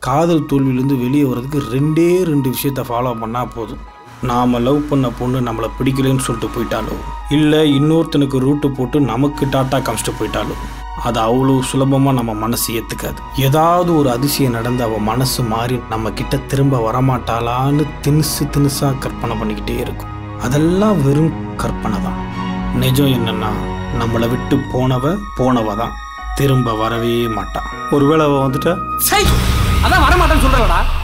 காதல் தோல்வியிலேருந்து வெளியே வர்றதுக்கு ரெண்டே ரெண்டு விஷயத்த ஃபாலோ பண்ணால் போதும் நாம் லவ் பண்ண பொண்ணு நம்மளை பிடிக்கலன்னு சொல்லிட்டு போயிட்டாலோ இல்லை இன்னொருத்தனுக்கு ரூட்டு போட்டு நமக்கு டாட்டா காமிச்சிட்டு போயிட்டாலோ அது அவ்வளோ சுலபமாக நம்ம மனசு ஏற்றுக்காது ஏதாவது ஒரு அதிசயம் நடந்து அவள் மனசு மாறி நம்ம கிட்ட திரும்ப வரமாட்டாளான்னு திணுசு திணுசாக கற்பனை பண்ணிக்கிட்டே இருக்கும் அதெல்லாம் வெறும் கற்பனை தான் நிஜம் என்னன்னா நம்மளை விட்டு போனவ போனவ தான் திரும்ப வரவே மாட்டான் ஒருவேளை அவள் வந்துட்டா சை அதான் வரமாட்டேன்னு சொல்றலடா